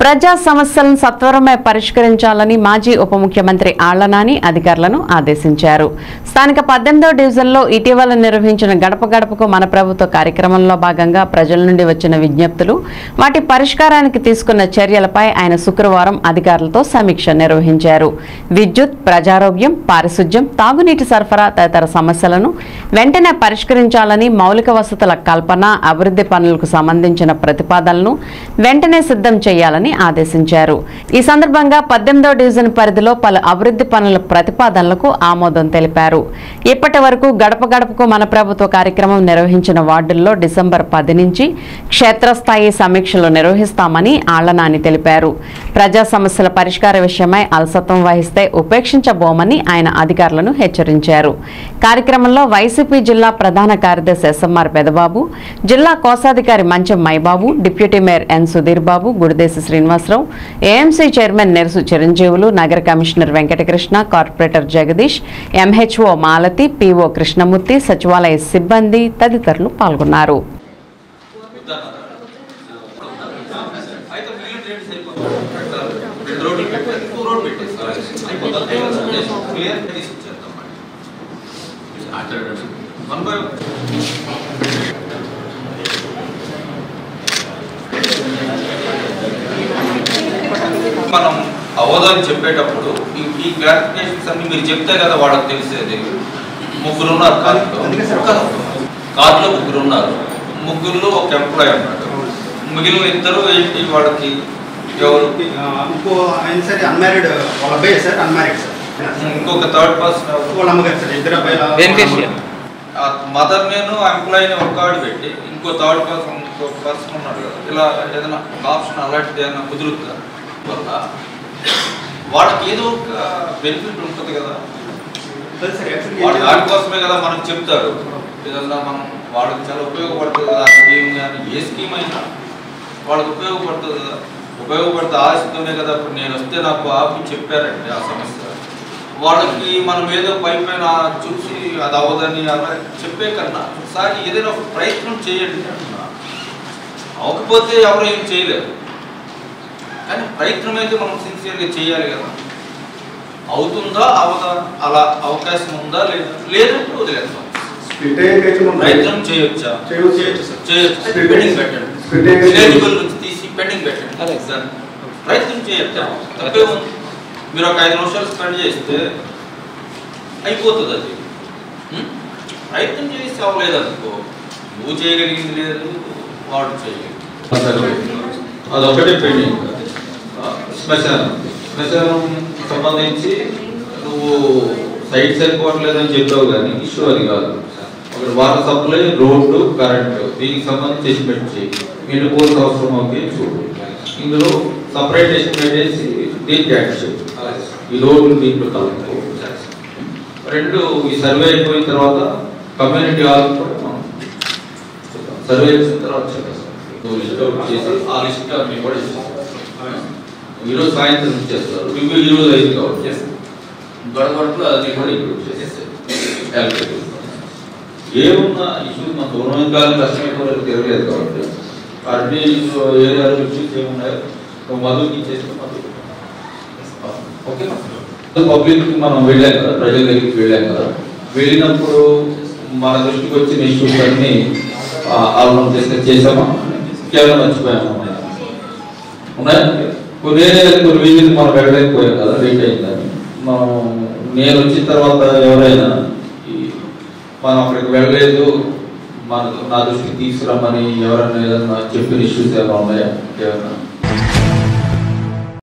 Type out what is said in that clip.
ప్రజా సమస్యలను సత్వరమే పరిష్కరించాలని మాజీ ఉప ముఖ్యమంత్రి ఆళ్లనాని అధికారులను ఆదేశించారు స్థానిక పద్దెనిమిదో డివిజన్లో ఇటీవల నిర్వహించిన గడప గడపకు మన ప్రభుత్వ కార్యక్రమంలో భాగంగా ప్రజల నుండి వచ్చిన విజ్ఞప్తులు వాటి పరిష్కారానికి తీసుకున్న చర్యలపై ఆయన శుక్రవారం అధికారులతో సమీక్ష నిర్వహించారు విద్యుత్ ప్రజారోగ్యం పారిశుధ్యం తాగునీటి సరఫరా తదితర సమస్యలను వెంటనే పరిష్కరించాలని మౌలిక వసతుల కల్పన అభివృద్ధి పనులకు సంబంధించిన ప్రతిపాదనలను వెంటనే సిద్ధం చేయాలని ఆదేశించారు ఈ సందర్భంగా పద్దెనిమిదో డివిజన్ పరిధిలో పలు అభివృద్ధి పనుల ప్రతిపాదనలకు ఆమోదం తెలిపారు ఇప్పటి వరకు గడప గడపకు మన ప్రభుత్వ కార్యక్రమం నిర్వహించిన వార్డుల్లో డిసెంబర్ పది నుంచి క్షేత్రస్థాయి సమీక్షలు నిర్వహిస్తామని ఆళ్లనాని తెలిపారు ప్రజా సమస్యల పరిష్కార విషయమై అలసత్వం వహిస్తే ఉపేక్షించబోమని ఆయన అధికారులను హెచ్చరించారు కార్యక్రమంలో వైసీపీ జిల్లా ప్రధాన కార్యదర్శి ఎస్ఎంఆర్ పెదబాబు జిల్లా కోశాధికారి Mancham Maibabu deputy mayor N Sudhir Babu Gudidesi Srinivasarao AMC chairman Nerasu Chiranjeevulu నగర commissioner Venkatakrishna corporator Jagadish MHO Malathi PO Krishnamurthy సచివాలయ సిబ్బంది తదితరులు పాల్గొన్నారు అయితే మిగిలిన రేట్స్ అయిపోతాయి రెండు రోడ్లు పెట్టారు ఇంకో రోడ్ పెట్టేస్తారు అయిపోతుంది క్లియర్ తీసుకొచ్చేద్దాం అక్కడ వన్ బై మనం అవోదని చెప్పేటప్పుడు ఈ- ఈ క్లారిఫికేషన్స్ అన్ని మీరు చెప్తే కదా వాళ్ళకి తెలిసేది ముగ్గురు ఉన్నారు కార్లో కార్లో ముగ్గురు ఉన్నారు ముగ్గురులో ఒక ఎంప్లాయ్ ఉన్నాడు మిగిలిన ఇద్దరు ఏంటి వాళ్ళకి ఎవరు ఆ, ఇంకో ఆయన సరే అన్మ్యారీడ్ వాళ్ళ అబ్బాయి సార్ అన్మ్యారీడ్ సార్ ఇంకొక థర్డ్ పర్సన్ ఎవరు వాళ్ళ అమ్మగారు సార్ ఇద్దరు అబ్బాయిల Beneficiary. ఆ మదర్ నేను ఎంప్లాయీని ఒక ఆవిడ పెట్టి ఇంకో థర్డ్ పర్సన్ ఇంకో పర్సన్ ఉన్నాడు కదా ఇలా ఏదైనా ఆప్షన్ అలాంటిది ఏదైనా కుదురుతుందా వల్ల వాళ్ళకి ఏదో ఒక బెనిఫిట్ ఉంటుంది కదా సార్ సార్ వాడు యాక్చువల్లీ దానికోసమే కదా మనం చెప్తారు ఏదన్నా మనం వాళ్ళకి చాలా ఉపయోగపడుతుంది కదా ఆ స్కీమ్ కానీ ఏ స్కీమ్ అయినా వాళ్ళకి ఉపయోగపడుతుంది కదా ఉపయోగపడితే ఆశతోనే కదా ఇప్పుడు నేను వస్తే నాకు ఆపి చెప్పారండి ఆ సమస్య వాళ్ళకి మనం ఏదో పై పైన చూసి అది అవ్వదని అలా చెప్పే కన్నా ఒకసారి ఏదైనా ఒక ప్రయత్నం చేయండి అంటున్నా అవ్వకపోతే ఎవరు ఏం చేయలేరు కానీ ప్రయత్నం అయితే మనం సిన్సియర్గా చేయాలి కదా అవుతుందా అవదా అలా అవకాశం ఉందా లేదా లేదంటే వదిలేస్తాం స్ప్లిట్ అయ్యే కేసులు ఉన్నాయి ప్రయత్నం చేయొచ్చా చేయవచ్చు. చేయొచ్చు సార్ చేయొచ్చు Split పెండింగ్ అయ్యే- పెట్టండి split అయ్యే కేసులు- ఎలిజిబుల్ నుంచి తీసి పెండింగ్ పెట్టండి అదే. సార్ ప్రయత్నం చేయొచ్చా తప్పే ఉంది మీరు ఒక ఐదు నిమిషాలు స్పెండ్ చేస్తే అయిపోతుంది అది ఉం? ప్రయత్నం చేసి అవ్వలేదు అనుకో నువ్వు చేయగలిగింది లేదు వాడు చేయగలిగింది అదొకటే పెండింగ్ శ్మశానం శ్మశానం సంబంధించి నువ్వు సైట్ సరిపోవట్లేదని చెప్పావు కానీ ఇష్యూ అది కాదు ఒకటి వాటర్ సప్లై రోడ్డు కరెంటు దీనికి సంబంధించి ఎస్టిమేట్ చేయి ఎన్ని కోర్స్ అవసరం అవుతాయి చూడు ఇందులో సపరేట్ ఎస్టిమేట్ చేసి దీనికి యాడ్ చేయి ఈ రోడ్లు దీంట్లో కలుపు రెండు ఈ సర్వే అయిపోయిన తర్వాత కమ్యూనిటీ హాల్ కూడా మనం సర్వే చేసిన తర్వాత చెప్పేస్తాం నువ్వు లిస్ట్ అవుట్ చేసి ఆ లిస్ట్ అన్ని కూడా ఇస్తాం ఈరోజు సాయంత్రం ఇచ్చేస్తారు రివ్యూ ఈరోజు అయింది కాబట్టి గడపట్లో అది కూడా ఇంక్లూడ్ చేసేస్తారు Allocated. ఏమున్నా ఇష్యూస్ మన దూరం కాలం కష్టమైపోలేదు తిరగలేదు కాబట్టి అన్ని ఏరియాలో ఇష్యూస్ ఏమున్నాయో ఒక మధుకి ఇచ్చేస్తే మధు ఓకే పబ్లిక్ మనం వెళ్ళాం కదా ప్రజల దగ్గరికి వెళ్ళాం కదా వెళ్ళినప్పుడు మన దృష్టికి వచ్చిన ఇష్యూస్ అన్ని ఆల్బమ్ చేస్తే చేసామా కేవలం మర్చిపోయామా ఉన్నాయా కొన్ని ఏరియాలు కొన్ని వీధులు మనం వెళ్ళలేకపోయాం కదా లేట్ అయిందని మనం నేను వచ్చిన తర్వాత ఎవరైనా ఈ మనం అక్కడికి వెళ్ళలేదు మన నా దృష్టికి తీసుకురమ్మని ఎవరైనా ఏదన్నా చెప్పిన ఇష్యూస్ ఏమైనా ఉన్నాయా ఏమైనా